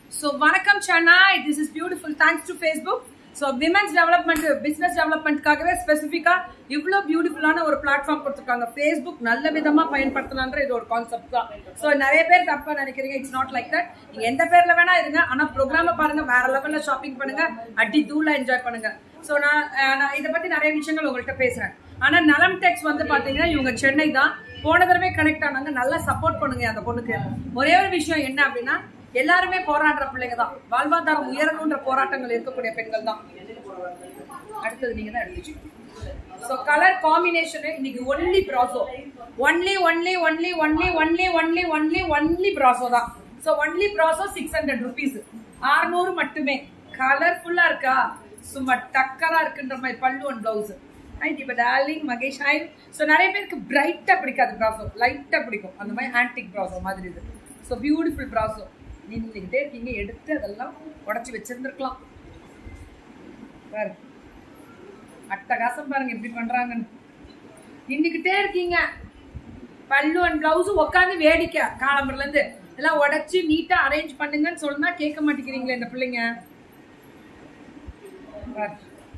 So வணக்கம் Sana this is beautiful thanks to Facebook so women's development business டெவலப்மெண்ட்காகவே ஸ்பெசிஃபிக்கா இவ்வளோ பியூட்டிஃபுல்லான ஒரு பிளாட்ஃபார்ம் கொடுத்துருக்காங்க ஃபேஸ்புக் நல்ல விதமா பயன்படுத்தலான்ற இது ஒரு கான்செப்ட் தான் ஸோ நிறைய பேர் தப்பா நினைக்கிறீங்க இட்ஸ் நாட் லைக் தட் நீங்க எந்த பேர்ல வேணா இருங்க ஆனா ப்ரோக்ராம பாருங்க வேற லெவல்ல ஷாப்பிங் பண்ணுங்க அடி தூளா என்ஜாய் பண்ணுங்க ஸோ நான் அஹ், நான் இதை பத்தி நிறைய விஷயங்கள் உங்கள்கிட்ட பேசுறேன் ஆனா நலம் டெக்ஸ் வந்து பாத்தீங்கன்னா இவங்க சென்னை தான் போன தடவை கனெக்ட் ஆனாங்க நல்லா சப்போர்ட் பண்ணுங்க அந்த பொண்ணுக்கு ஒரே ஒரு விஷயம் என்ன அப்படின்னா எல்லாருமே போராடுற பிள்ளைங்க தான் வாழ்வாதாரம் உயரணுன்ற போராட்டங்கள் இருக்கக்கூடிய பெண்கள் தான் அடுத்தது நீங்க தான் எடுத்துச்சு ஸோ கலர் காம்பினேஷன் இன்னைக்கு only Praso only only only only only only only only Praso தான் so only Praso six hundred rupees ஆறுநூறு மட்டுமே கலர்ஃபுல்லா இருக்கா சும்மா டக்கரா இருக்குன்ற மாதிரி பல்லு ஒன் பிளவுஸ் ஹைட் இப்போ டார்லிங் மகேஷ் ஹாய் ஸோ நிறைய பேருக்கு பிரைட்டா பிடிக்காது ப்ராசோ லைட்டா பிடிக்கும் அந்த மாதிரி ஆன்டிக் ப்ராசோ மாதிரி இது ஸோ பியூட்டிஃபுல் ப்ராசோ நின்றுக்கிட்டே இருக்கீங்க எடுத்து அதெல்லாம் உடச்சி வச்சிருந்துருக்கலாம் பாரு அட்டகாசம் பாருங்க எப்படி பண்றாங்கன்னு நின்றுக்கிட்டே இருக்கீங்க பல்லு அண்ட் பிளவுஸ் உட்காந்து வேடிக்கை காலம்பரில இருந்து எல்லாம் உடைச்சு நீட்டா அரேஞ்ச் பண்ணுங்கன்னு சொன்னா கேட்க மாட்டேங்கிறீங்களே இந்த பிள்ளைங்க பாரு.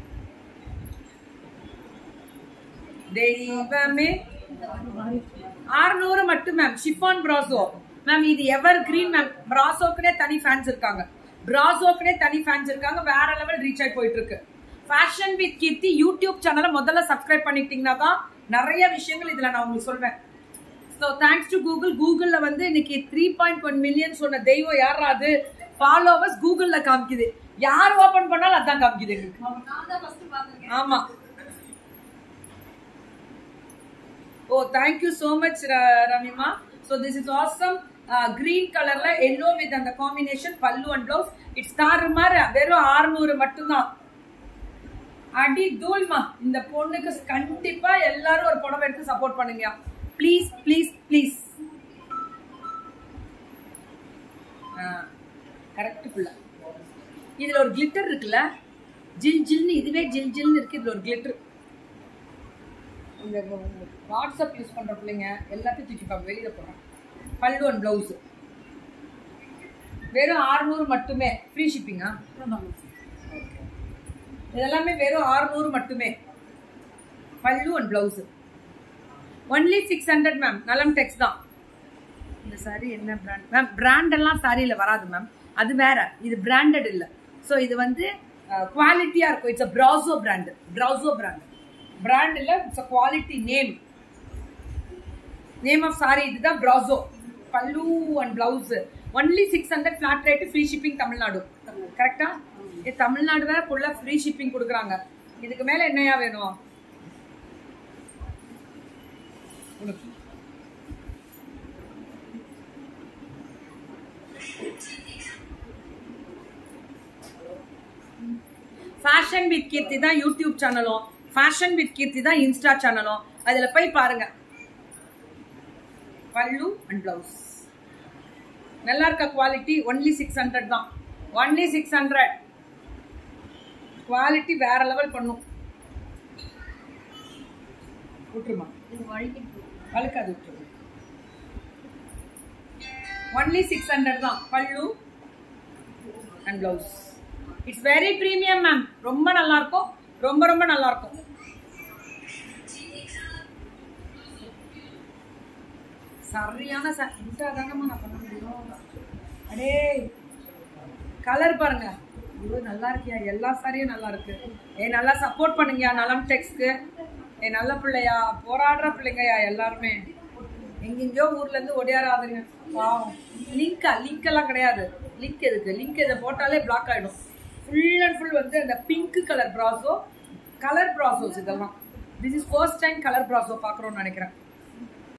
தெய்வமே ஆறுநூறு மட்டும் மேம் ஷிஃபான் பிராசோ மேம் இது எவர் கிரீன் மேம் பிராசோக்குனே தனி ஃபேன்ஸ் இருக்காங்க பிராசோக்குனே தனி ஃபேன்ஸ் இருக்காங்க வேற லெவல் ரீச் ஆகி போயிட்டு இருக்கு ஃபேஷன் வித் கீர்த்தி யூடியூப் சேனலை முதல்ல சப்ஸ்கிரைப் பண்ணிக்கிட்டீங்கன்னா தான் நிறைய விஷயங்கள் இதுல நான் உங்களுக்கு சொல்வேன் ஸோ தேங்க்ஸ் டு கூகுள் கூகுள்ல வந்து இன்னைக்கு த்ரீ பாயிண்ட் ஒன் மில்லியன் சொன்ன தெய்வம் யாரா அது ஃபாலோவர்ஸ் கூகுள்ல காமிக்குது யார் ஓபன் பண்ணாலும் அதான் காமிக்குது எங்களுக்கு ஆமா oh thank you so much Ramima so this is awesome green கலர்ல எல்லோ வித் அந்த combination pallu and blouse it's தார் மாதிரி வெறும் ஆறுநூறு மட்டும்தான் அடி தூள்மா இந்த பொண்ணுக்கு கண்டிப்பா எல்லாரும் ஒரு புடவை எடுத்து சப்போர்ட் பண்ணுங்க ப்ளீஸ் ப்ளீஸ் ப்ளீஸ் கரெக்ட் ஃபுல்ல இதுல ஒரு கிளிட்டர் இருக்குல்ல ஜில் ஜில்னு இதுவே ஜில் ஜில்னு இருக்கு இதுல ஒரு கிளிட்டர் இந்த வாட்ஸ்அப் யூஸ் பண்ற பிள்ளைங்க எல்லாத்தையும் தூக்கி பார்க்க வெளியில போறோம் பல்லு அண்ட் பிளவுஸ் வெறும் ஆறுநூறு மட்டுமே ஃப்ரீ ஷிப்பிங்கா இதெல்லாமே வெறும் ஆறுநூறு மட்டுமே pallu and blouse only six hundred ma'am நலம் டெக்ஸ் தான் இந்த சாரி என்ன பிராண்ட் மேம் பிராண்ட் எல்லாம் சாரியில வராது மேம் அது வேற இது பிராண்டட் இல்ல ஸோ இது வந்து குவாலிட்டியா இருக்கும் it's uh Praso brand Praso brand brand இல்ல it's uh quality name name of sari இதுதான் Praso pallu and blouse only six hundred flat rate free shipping Tamil Nadu கரெக்டா இது தமிழ்நாடு வேற ஃபுல்லா ஃப்ரீ ஷிப்பிங் கொடுக்குறாங்க இதுக்கு மேல என்னையா வேணும் உனக்கு ஃபேஷன் வித் கீர்த்தி தான் யூடியூப் சேனலும் ஃபேஷன் வித் கீர்த்தி தான் இன்ஸ்டா சேனலும் அதுல போய் பாருங்க பல்லு அண்ட் பிளவுஸ் நல்லா இருக்க குவாலிட்டி ஒன்லி சிக்ஸ் ஹண்ட்ரட் தான் ஒன்லி சிக்ஸ் ஹண்ட்ரட் குவாலிட்டி வேற லெவல் பண்ணும் விட்டுருமா வழுக்காது விட்டுருமா ஒன்லி சிக்ஸ் ஹண்ட்ரட் தான் pallu and blouse it's very premium ma'am ரொம்ப நல்லா இருக்கும் ரொம்ப ரொம்ப நல்லா இருக்கும் சரியான தானமா நான் பண்ண முடியும் அடே கலர் பாருங்க ஐயோ நல்லா இருக்கியா எல்லா சாரியும் நல்லா இருக்கு ஏ நல்லா சப்போர்ட் பண்ணுங்கயா நலம் டெக்ஸ்க்கு ஏ நல்ல பிள்ளையா போராடுற பிள்ளைங்கயா எல்லாருமே எங்கெங்கயோ ஊர்ல இருந்து ஒடியாராதுங்க பாவம் லிங்கா லிங்க் எல்லாம் கிடையாது லிங்க் எதுக்கு லிங்க் இதை போட்டாலே பிளாக் ஆயிடும் ஃபுல் அண்ட் ஃபுல் வந்து அந்த pink colour Praso colour Prasos இதெல்லாம் this is first time colour Praso பார்க்குறோம்னு நினைக்கிறேன்